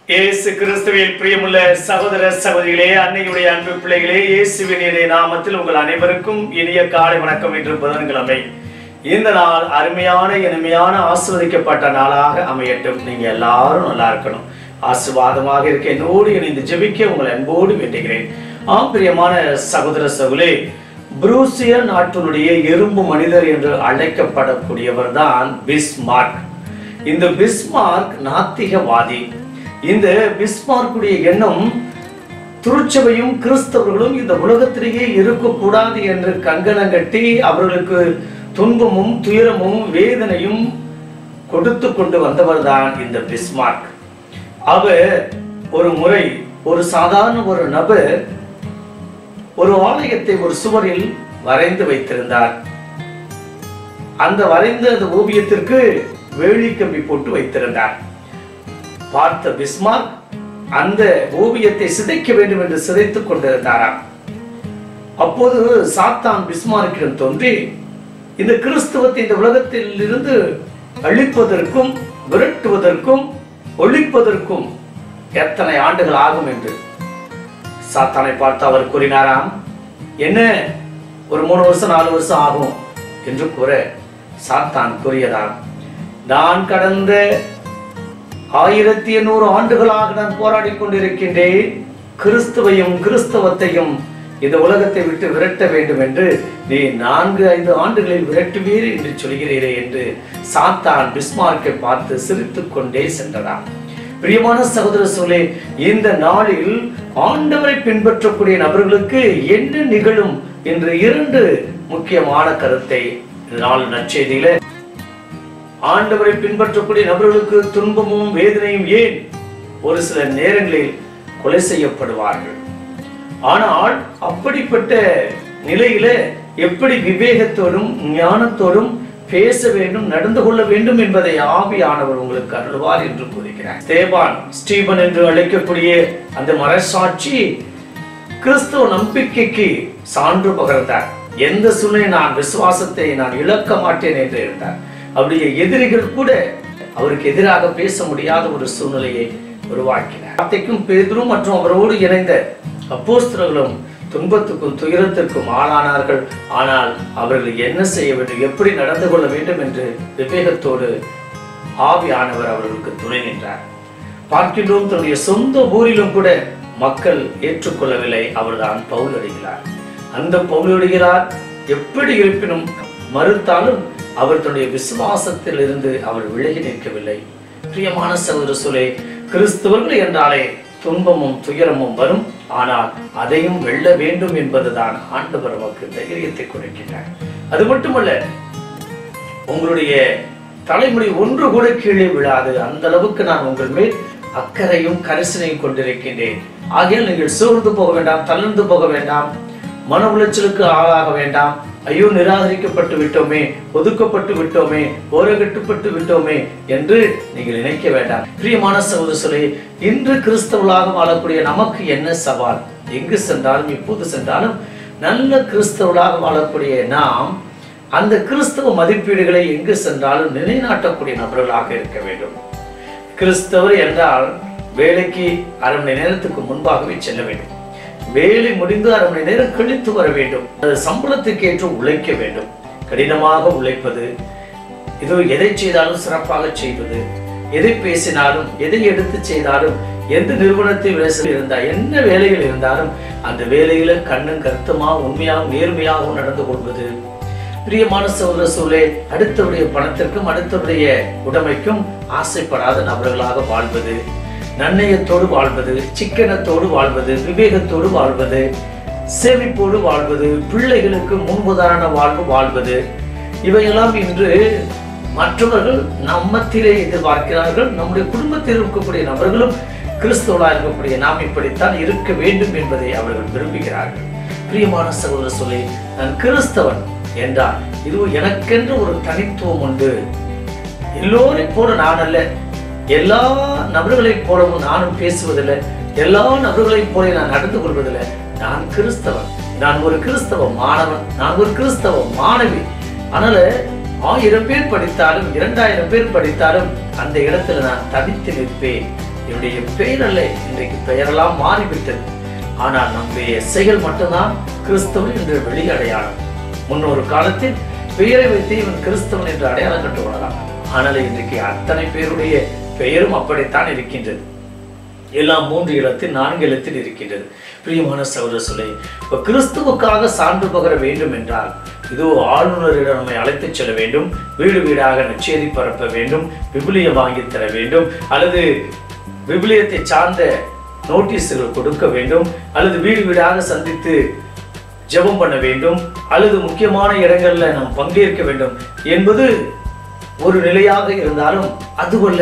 இயேசு கிறிஸ்துவில் பிரியமுள்ள சகோதர சகோதரிகளே அன்னையுடைய அன்பு பிள்ளைகளே இயேசுவின் இனிய நாமத்தில் உங்கள் அனைவருக்கும் இனிய காலை வணக்கம் என்று புதன்கிழமை இந்த நாள் அருமையான இனிமையான ஆசிர்வதிக்கப்பட்ட நாளாக அமையட்டும் நீங்க எல்லாரும் நல்லா இருக்கணும் ஆசீர்வாதமாக இருக்க என்னோடு இணைந்து ஜெபிக்க உங்களை அன்போடு வேண்டுகிறேன் ஆம் பிரியமான சகோதர சகோதரே புரூசிய நாட்டினுடைய எறும்பு மனிதர் என்று அழைக்கப்படக்கூடியவர் தான் பிஸ்மார்க் இந்த பிஸ்மார்க் நாத்திகவாதி இந்த பிஸ்மார்க்குடைய எண்ணம் திருச்சபையும் கிறிஸ்தவர்களும் இந்த உலகத்திலேயே இருக்கக்கூடாது என்று கங்கணம் கட்டி அவர்களுக்கு துன்பமும் துயரமும் வேதனையும் கொடுத்து கொண்டு வந்தவர்தான் இந்த பிஸ்மார்க் அவர் ஒரு முறை ஒரு சாதாரண ஒரு நபர் ஒரு ஆலயத்தை ஒரு சுவரில் வரைந்து வைத்திருந்தார் அந்த வரைந்த அந்த ஓவியத்திற்கு வேலி கம்பி போட்டு வைத்திருந்தார் பார்த்த பிஸ்மார்க் அந்த ஓவியத்தை சிதைக்க வேண்டும் என்று சிதைத்துக் கொண்டிருந்தாராம் அப்போது சாத்தான் பிஸ்மார்க்கிடம் தோன்றி இந்த கிறிஸ்துவத்தை இந்த உலகத்தில் இருந்து அழிப்பதற்கும் விரட்டுவதற்கும் ஒழிப்பதற்கும் எத்தனை ஆண்டுகள் ஆகும் என்று சாத்தானை பார்த்து அவர் கூறினாராம் என்ன ஒரு மூணு வருஷம் நாலு வருஷம் ஆகும் என்று கூற சாத்தான் கூறியதாம் நான் கடந்த ஆயிரத்தி எண்ணூறு ஆண்டுகளாக நான் போராடி கொண்டிருக்கின்றேன் கிறிஸ்துவையும் கிறிஸ்தவத்தையும் இந்த உலகத்தை விட்டு விரட்ட வேண்டும் என்று நீ நான்கு ஐந்து ஆண்டுகளில் விரட்டுவீர் என்று சொல்கிறீரே என்று சாத்தான் பிஸ்மார்க்கை பார்த்து சிரித்துக் கொண்டே சென்றதாம் பிரியமான சகோதர சொல்லே இந்த நாளில் ஆண்டவரை பின்பற்றக்கூடிய நபர்களுக்கு என்ன நிகழும் என்று இரண்டு முக்கியமான கருத்தை இந்த நாள் நற்செய்தியில ஆண்டவரை பின்பற்றக்கூடிய நபர்களுக்கு துன்பமும் வேதனையும் ஏன் ஒரு சில நேரங்களில் கொலை செய்யப்படுவார்கள் ஆனால் அப்படிப்பட்ட நிலையில எப்படி விவேகத்தோடும் ஞானத்தோடும் பேச வேண்டும் நடந்து கொள்ள வேண்டும் என்பதை ஆவியானவர் உங்களுக்கு அருள்வார் என்று கூறுகிறார் ஸ்தேபான் ஸ்டீபன் என்று அழைக்கக்கூடிய அந்த மரசாட்சி கிறிஸ்துவ நம்பிக்கைக்கு சான்று பகர்ந்தார் எந்த சூழ்நிலை நான் விசுவாசத்தை நான் இழக்க மாட்டேன் என்று இருந்தார் அவருடைய எதிரிகள் கூட அவருக்கு எதிராக பேச முடியாத ஒரு சூழ்நிலையை உருவாக்கினார் வார்த்தைக்கும் பேதரும் மற்றும் அவரோடு இணைந்த அப்போஸ்தலர்களும் துன்பத்துக்கும் துயரத்திற்கும் ஆளானார்கள் ஆனால் அவர்கள் என்ன செய்ய வேண்டும் எப்படி நடந்து கொள்ள வேண்டும் என்று விவேகத்தோடு ஆவியானவர் அவர்களுக்கு துணை நின்றார் பார்க்கின்றோம் தன்னுடைய சொந்த ஊரிலும் கூட மக்கள் ஏற்றுக்கொள்ளவில்லை அவர்தான் பவுல் அடிகிறார் அந்த பவுல் அடிகிறார் எப்படி இருப்பினும் மறுத்தாலும் அவர் தன்னுடைய விசுவாசத்தில் இருந்து அவர் விலகி நிற்கவில்லை பிரியமான சகோதர சொல்லே கிறிஸ்தவர்கள் என்றாலே துன்பமும் துயரமும் வரும் ஆனால் அதையும் வெல்ல வேண்டும் என்பதுதான் ஆண்டவர் நமக்கு தைரியத்தை கொடுக்கின்றார் அது மட்டுமல்ல உங்களுடைய தலைமுடி ஒன்று கூட கீழே விழாது அந்த அளவுக்கு நான் உங்கள் மேல் அக்கறையும் கரிசனையும் கொண்டிருக்கின்றேன் ஆகையால் நீங்கள் சோர்ந்து போக வேண்டாம் தளர்ந்து போக வேண்டாம் மன உளைச்சலுக்கு ஆளாக வேண்டாம் ஐயோ நிராகரிக்கப்பட்டு விட்டோமே ஒதுக்கப்பட்டு விட்டோமே ஓரகட்டுப்பட்டு விட்டோமே என்று நீங்கள் நினைக்க வேண்டாம் பிரியமான சகோதரர்களே இன்று கிறிஸ்தவர்களாக வாழக்கூடிய நமக்கு என்ன சவால் எங்கு சென்றாலும் இப்போது சென்றாலும் நல்ல கிறிஸ்தவர்களாக வாழக்கூடிய நாம் அந்த கிறிஸ்தவ மதிப்பீடுகளை எங்கு சென்றாலும் நிலைநாட்டக்கூடிய நபர்களாக இருக்க வேண்டும் கிறிஸ்தவர் என்றால் வேலைக்கு அரை மணி நேரத்துக்கு முன்பாகவே செல்ல வேண்டும் வேலை முடிந்து அரை மணி நேரம் கழித்து வர வேண்டும் அது சம்பளத்துக்கு ஏற்று உழைக்க வேண்டும் கடினமாக உழைப்பது இது எதை செய்தாலும் சிறப்பாக செய்வது எதை பேசினாலும் எதை எடுத்து செய்தாலும் எந்த நிறுவனத்தில் வேலை இருந்தா என்ன வேலைகள் இருந்தாலும் அந்த வேலையில கண்ணும் கருத்துமா உண்மையாகவும் நேர்மையாகவும் நடந்து கொள்வது பிரியமான சகோதர சூழலே அடுத்தவருடைய பணத்திற்கும் அடுத்தவருடைய உடைமைக்கும் ஆசைப்படாத நபர்களாக வாழ்வது நன்னயத்தோடு வாழ்வது சிக்கனத்தோடு வாழ்வது விவேகத்தோடு வாழ்வது சேமிப்போடு வாழ்வது பிள்ளைகளுக்கு முன்முதாரண வாழ்வு வாழ்வது இவையெல்லாம் இன்று மற்றவர்கள் நம்மத்திலே எதிர்பார்க்கிறார்கள் நம்முடைய குடும்பத்தில் இருக்கக்கூடிய நபர்களும் கிறிஸ்தவர்களாக இருக்கக்கூடிய நாம் இப்படித்தான் இருக்க வேண்டும் என்பதை அவர்கள் விரும்புகிறார்கள் பிரியமான சகோதர சொல்லி நான் கிறிஸ்தவன் என்றால் இது எனக்கென்று ஒரு தனித்துவம் உண்டு எல்லோரையும் போல நான் அல்ல எல்லா நபர்களைப் போலவும் நானும் பேசுவதில்லை எல்லா நபர்களைப் போல நான் நடந்து கொள்வதில்லை நான் கிறிஸ்தவன் நான் ஒரு கிறிஸ்தவ மாணவன் நான் ஒரு கிறிஸ்தவ மாணவி அதனால ஆயிரம் பேர் படித்தாலும் இரண்டாயிரம் பேர் படித்தாலும் அந்த இடத்துல நான் தனித்து நிற்பேன் என்னுடைய பெயர் அல்ல இன்றைக்கு பெயரெல்லாம் மாறிவிட்டது ஆனால் நம்முடைய செயல் மட்டும்தான் கிறிஸ்தவன் என்ற வெளி அடையாளம் முன்னொரு காலத்தில் பெயரை வைத்து இவன் கிறிஸ்தவன் என்று அடையாளம் கண்டு கொள்ளலாம் ஆனால் இன்றைக்கு அத்தனை பேருடைய பெயரும் அப்படித்தான் இருக்கின்றது எல்லாம் மூன்று இடத்தில் நான்கு இடத்தில் இருக்கின்றது பிரியமான சகோதர சொல்லை இப்ப கிறிஸ்துவுக்காக சான்று பகர வேண்டும் என்றால் இதோ ஆளுநரிடம் நம்மை அழைத்துச் செல்ல வேண்டும் வீடு வீடாக நச்சேரி பரப்ப வேண்டும் விபிலியம் வாங்கி தர வேண்டும் அல்லது விபிலியத்தை சார்ந்த நோட்டீஸுகள் கொடுக்க வேண்டும் அல்லது வீடு வீடாக சந்தித்து ஜெபம் பண்ண வேண்டும் அல்லது முக்கியமான இடங்கள்ல நாம் பங்கேற்க வேண்டும் என்பது ஒரு நிலையாக இருந்தாலும் அதுவல்ல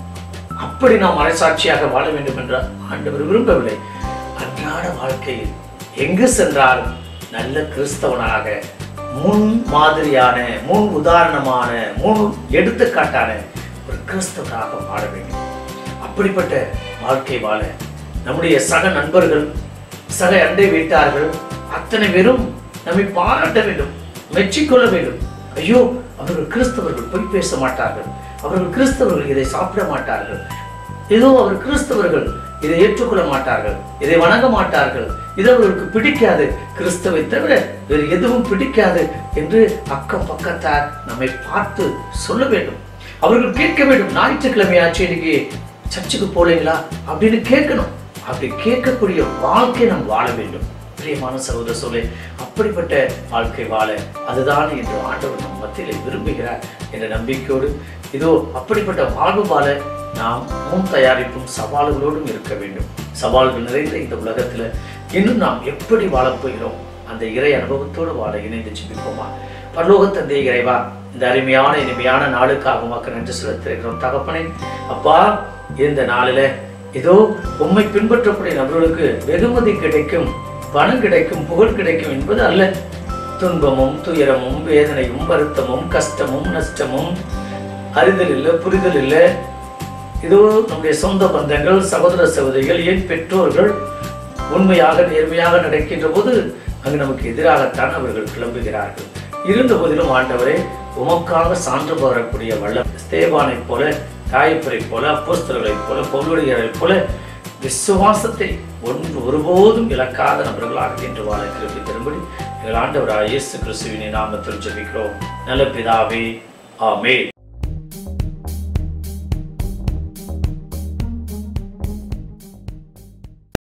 அப்படி நாம் மறைசாட்சியாக வாழ வேண்டும் என்றால் ஆண்டவர் விரும்பவில்லை அன்றாட வாழ்க்கையில் எங்கு சென்றாலும் நல்ல கிறிஸ்தவனாக முன் மாதிரியான முன் உதாரணமான முன் எடுத்துக்காட்டான ஒரு கிறிஸ்தவனாக வாழ வேண்டும் அப்படிப்பட்ட வாழ்க்கை வாழ நம்முடைய சக நண்பர்கள் சக அண்டை வீட்டார்கள் அத்தனை பேரும் நம்மை பாராட்ட வேண்டும் மெச்சிக்கொள்ள வேண்டும் ஐயோ அவர்கள் கிறிஸ்தவர்கள் பொய் பேச மாட்டார்கள் அவர்கள் கிறிஸ்தவர்கள் இதை சாப்பிட மாட்டார்கள் ஏதோ அவர் கிறிஸ்தவர்கள் இதை ஏற்றுக்கொள்ள மாட்டார்கள் இதை வணங்க மாட்டார்கள் இது அவர்களுக்கு பிடிக்காது கிறிஸ்தவை தவிர வேறு எதுவும் பிடிக்காது என்று அக்கம் பக்கத்தார் நம்மை பார்த்து சொல்ல வேண்டும் அவர்கள் கேட்க வேண்டும் ஞாயிற்றுக்கிழமை ஆச்சு இன்னைக்கு சர்ச்சுக்கு போலீங்களா அப்படின்னு கேட்கணும் அப்படி கேட்கக்கூடிய வாழ்க்கை நாம் வாழ வேண்டும் பிரியமான சகோதர சொல்லே அப்படிப்பட்ட வாழ்க்கை வாழ அதுதான் என்று ஆண்டவர் நம் மத்தியில் விரும்புகிறார் என்ற நம்பிக்கையோடு இதோ அப்படிப்பட்ட வாழ்வு வாழ நாம் முன் தயாரிப்பும் சவால்களோடும் இருக்க வேண்டும் சவால்கள் நிறைந்த இந்த உலகத்துல இன்னும் நாம் எப்படி வாழப் போகிறோம் அந்த இறை அனுபவத்தோடு வாழ இணைந்து ஜெபிப்போமா பரலோக தந்தை இறைவா இந்த அருமையான இனிமையான நாளுக்காக உமக்கு நன்றி செலுத்துகிறோம் தகப்பனே அப்பா இந்த நாளில இதோ உம்மை பின்பற்றக்கூடிய நபர்களுக்கு வெகுமதி கிடைக்கும் பணம் கிடைக்கும் புகழ் கிடைக்கும் என்பது அல்ல துன்பமும் துயரமும் வேதனையும் வருத்தமும் கஷ்டமும் நஷ்டமும் அறிதல் இல்லை புரிதல் இல்லை இதோ நம்முடைய சொந்த பந்தங்கள் சகோதர சகோதரிகள் ஏன் பெற்றோர்கள் உண்மையாக நேர்மையாக நடக்கின்ற போது அங்கு நமக்கு எதிராகத்தான் அவர்கள் கிளம்புகிறார்கள் இருந்த போதிலும் ஆண்டவரே உமக்காக சான்று பகரக்கூடிய வல்ல ஸ்தேவானைப் போல தாயப்பரைப் போல அப்போஸ்தலர்களைப் போல பவுலுடையரைப் போல விசுவாசத்தை ஒன்று ஒருபோதும் இழக்காத நபர்களாக என்று வாழ கிருப்பி திரும்படி எங்கள் ஆண்டவராக இயேசு கிறிஸ்துவினை நாமத்தில் ஜெபிக்கிறோம் நல்ல பிதாவே ஆமே